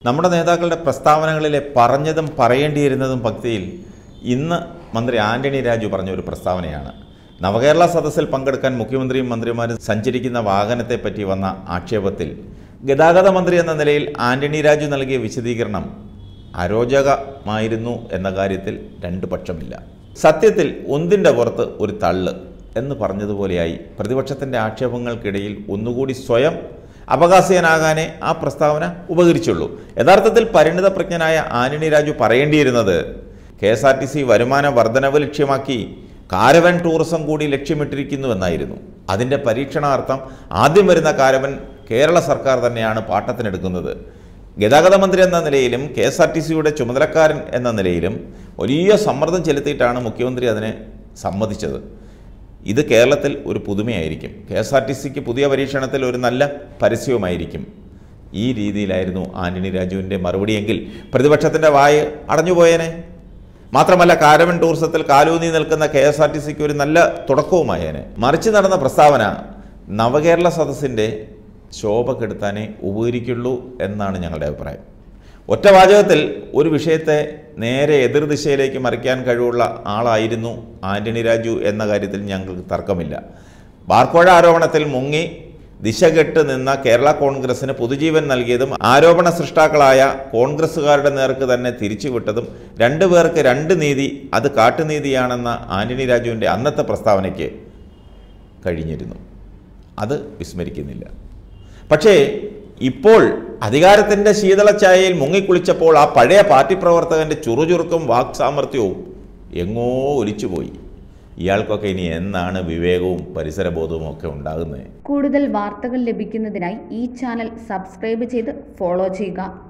നമ്മുടെ നേതാക്കളുടെ പ്രസ്താവനകളിലെ പറഞ്ഞതും പറയേണ്ടിയിരുന്നതും ഭക്തിയിൽ ഇന്ന് മന്ത്രി ആന്റണി രാജു പറഞ്ഞ ഒരു പ്രസ്താവനയാണ് നവകേരള സദസ്സിൽ പങ്കെടുക്കാൻ മുഖ്യമന്ത്രിയും മന്ത്രിമാരും സഞ്ചരിക്കുന്ന വാഹനത്തെപ്പറ്റി വന്ന ആക്ഷേപത്തിൽ ഗതാഗത മന്ത്രി എന്ന നിലയിൽ ആന്റണി രാജു നൽകിയ വിശദീകരണം അരോചകമായിരുന്നു എന്ന കാര്യത്തിൽ രണ്ടു പക്ഷമില്ല സത്യത്തിൽ ഒന്നിൻ്റെ പുറത്ത് ഒരു തള്ള് എന്ന് പറഞ്ഞതുപോലെയായി പ്രതിപക്ഷത്തിൻ്റെ ആക്ഷേപങ്ങൾക്കിടയിൽ ഒന്നുകൂടി സ്വയം അപകാസിയനാകാനേ ആ പ്രസ്താവന ഉപകരിച്ചുള്ളൂ യഥാർത്ഥത്തിൽ പരിണിതപ്രജ്ഞനായ ആന്റണി രാജു പറയേണ്ടിയിരുന്നത് K S R T C വരുമാന വർധനവ് ലക്ഷ്യമാക്കി കാരവൻ ടൂറിസം കൂടി ലക്ഷ്യമിട്ടിരിക്കുന്നുവെന്നായിരുന്നു അതിൻ്റെ പരീക്ഷണാർത്ഥം ആദ്യം വരുന്ന കാരവൻ കേരള സർക്കാർ തന്നെയാണ് പാട്ടത്തിനെടുക്കുന്നത് ഗതാഗത മന്ത്രി എന്ന നിലയിലും കെ എസ് ആർ ടി സിയുടെ ചുമതലക്കാരൻ എന്ന നിലയിലും വലിയ സമ്മർദ്ദം ചെലുത്തിയിട്ടാണ് മുഖ്യമന്ത്രി അതിനെ സമ്മതിച്ചത് ഇത് കേരളത്തിൽ ഒരു പുതുമയായിരിക്കും കെ എസ് ആർ ടി സിക്ക് പുതിയ പരീക്ഷണത്തിൽ ഒരു നല്ല പരസ്യവുമായിരിക്കും ഈ രീതിയിലായിരുന്നു ആന്റണി രാജുവിൻ്റെ മറുപടിയെങ്കിൽ പ്രതിപക്ഷത്തിൻ്റെ വായ് അടഞ്ഞുപോയേനെ മാത്രമല്ല കാരവൻ ടൂറിസത്തിൽ കാലൂന്നി നിൽക്കുന്ന കെ എസ് ആർ ടി സിക്ക് ഒരു നല്ല തുടക്കവുമായേനെ മറിച്ച് നടന്ന പ്രസ്താവന നവകേരള സദസ്സിൻ്റെ ശോഭ കെടുത്താനേ ഉപകരിക്കുള്ളൂ എന്നാണ് ഞങ്ങളുടെ അഭിപ്രായം ഒറ്റ വാചകത്തിൽ ഒരു വിഷയത്തെ നേരെ എതിർദിശയിലേക്ക് മറിക്കാൻ കഴിവുള്ള ആളായിരുന്നു ആന്റണി രാജു എന്ന കാര്യത്തിൽ ഞങ്ങൾക്ക് തർക്കമില്ല ബാർക്കോഴ ആരോപണത്തിൽ മുങ്ങി ദിശകെട്ട് നിന്ന കേരള കോൺഗ്രസിന് പുതുജീവൻ നൽകിയതും ആരോപണ സൃഷ്ടാക്കളായ കോൺഗ്രസ്സുകാരുടെ നേർക്ക് തന്നെ തിരിച്ചുവിട്ടതും രണ്ടു പേർക്ക് രണ്ട് നീതി അത് കാട്ടുനീതിയാണെന്ന ആന്റണി രാജുവിൻ്റെ അന്നത്തെ പ്രസ്താവനയ്ക്ക് കഴിഞ്ഞിരുന്നു അത് വിസ്മരിക്കുന്നില്ല പക്ഷേ ഇപ്പോൾ അധികാരത്തിൻ്റെ ശീതളച്ചായയിൽ മുങ്ങിക്കുളിച്ചപ്പോൾ ആ പഴയ പാർട്ടി പ്രവർത്തകൻ്റെ ചുറുചുറുക്കും വാക്സാമർഥ്യവും എങ്ങോ ഒലിച്ചുപോയി ഇയാൾക്കൊക്കെ ഇനി എന്നാണ് വിവേകവും പരിസരബോധവും ഒക്കെ ഉണ്ടാകുന്നത് കൂടുതൽ വാർത്തകൾ ലഭിക്കുന്നതിനായി ഈ ചാനൽ സബ്സ്ക്രൈബ് ചെയ്ത് ഫോളോ ചെയ്യുക